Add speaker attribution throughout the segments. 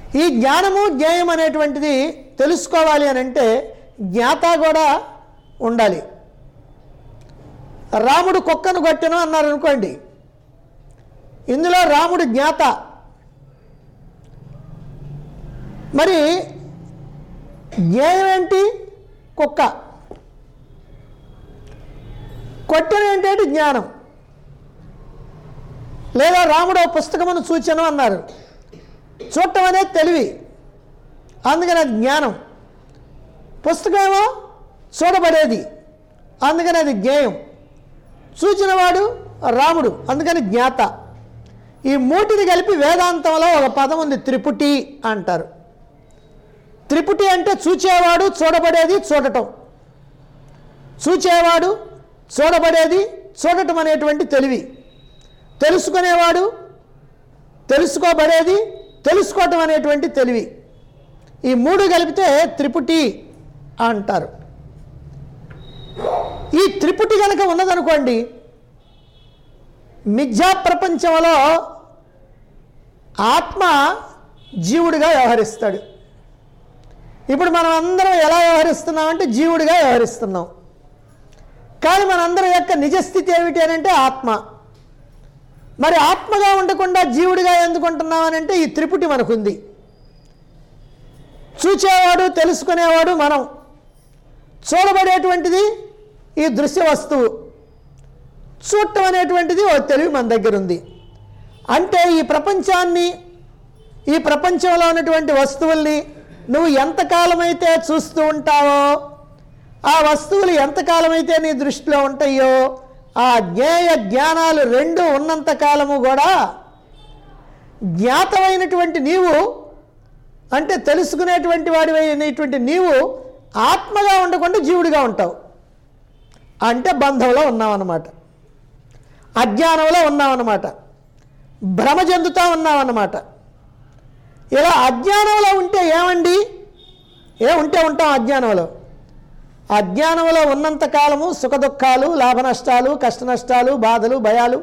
Speaker 1: ఈ జ్ఞానము జ్ఞేయం అనేటువంటిది తెలుసుకోవాలి అని అంటే జ్ఞాత కూడా ఉండాలి రాముడు కుక్కను కొట్టెను అన్నారు అనుకోండి ఇందులో రాముడు జ్ఞాత మరి జ్ఞేయం ఏంటి కుక్క కొట్టెను ఏంటంటే జ్ఞానం లేదా రాముడు ఓ పుస్తకమును సూచన అన్నారు చూడటం అనేది తెలివి అందుకని అది జ్ఞానం పుస్తకమేమో చూడబడేది అందుకని అది జ్ఞేయం సూచినవాడు రాముడు అందుకని జ్ఞాత ఈ మూటిని కలిపి వేదాంతంలో ఒక పదం ఉంది త్రిపుటి అంటారు త్రిపుటి అంటే చూచేవాడు చూడబడేది చూడటం చూచేవాడు చూడబడేది చూడటం అనేటువంటి తెలివి తెలుసుకునేవాడు తెలుసుకోబడేది తెలుసుకోవటం అనేటువంటి తెలివి ఈ మూడు కలిపితే త్రిపుటి అంటారు ఈ త్రిపుటి కనుక ఉన్నదనుకోండి మిథ్యా ప్రపంచంలో ఆత్మ జీవుడిగా వ్యవహరిస్తాడు ఇప్పుడు మనం అందరం ఎలా వ్యవహరిస్తున్నామంటే జీవుడిగా వ్యవహరిస్తున్నాం కానీ మనందరం యొక్క నిజస్థితి ఏమిటి అని అంటే ఆత్మ మరి ఆత్మగా ఉండకుండా జీవుడిగా ఎందుకుంటున్నామనంటే ఈ త్రిపుటి మనకుంది చూచేవాడు తెలుసుకునేవాడు మనం చూడబడేటువంటిది ఈ దృశ్య వస్తువు చూడటం అనేటువంటిది ఓ తెలివి మన దగ్గర ఉంది అంటే ఈ ప్రపంచాన్ని ఈ ప్రపంచంలో ఉన్నటువంటి వస్తువుల్ని నువ్వు ఎంతకాలమైతే చూస్తూ ఉంటావో ఆ వస్తువులు ఎంతకాలమైతే నీ దృష్టిలో ఉంటాయో ఆ జ్ఞేయ జ్ఞానాలు రెండు ఉన్నంత కాలము కూడా జ్ఞాతమైనటువంటి నీవు అంటే తెలుసుకునేటువంటి వాడివైనటువంటి నీవు ఆత్మగా ఉండకుండా జీవుడిగా ఉంటావు అంటే బంధంలో ఉన్నావన్నమాట అజ్ఞానంలో ఉన్నావన్నమాట భ్రమ చెందుతా ఉన్నావన్నమాట ఇలా అజ్ఞానంలో ఉంటే ఏమండి ఏ ఉంటే ఉంటాం అజ్ఞానంలో అజ్ఞానంలో ఉన్నంత కాలము సుఖ దుఃఖాలు లాభ నష్టాలు కష్ట నష్టాలు బాధలు భయాలు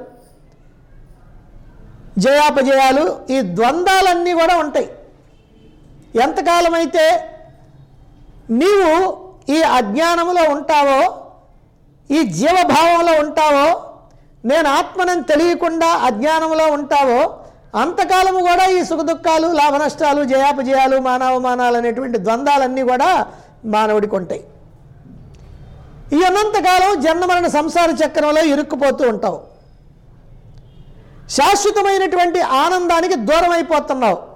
Speaker 1: జయాపజయాలు ఈ ద్వంద్వాలన్నీ కూడా ఉంటాయి ఎంతకాలమైతే నీవు ఈ అజ్ఞానములో ఉంటావో ఈ జీవభావంలో ఉంటావో నేను ఆత్మనని తెలియకుండా అజ్ఞానంలో ఉంటావో అంతకాలము కూడా ఈ సుఖ దుఃఖాలు లాభ నష్టాలు జయాపజయాలు మానవమానాలు అనేటువంటి ద్వంద్వాలన్నీ కూడా మానవుడికి ఉంటాయి ఈ అనంతకాలం జన్మమరణ సంసార చక్రంలో ఇరుక్కుపోతూ ఉంటావు శాశ్వతమైనటువంటి ఆనందానికి దూరం అయిపోతున్నావు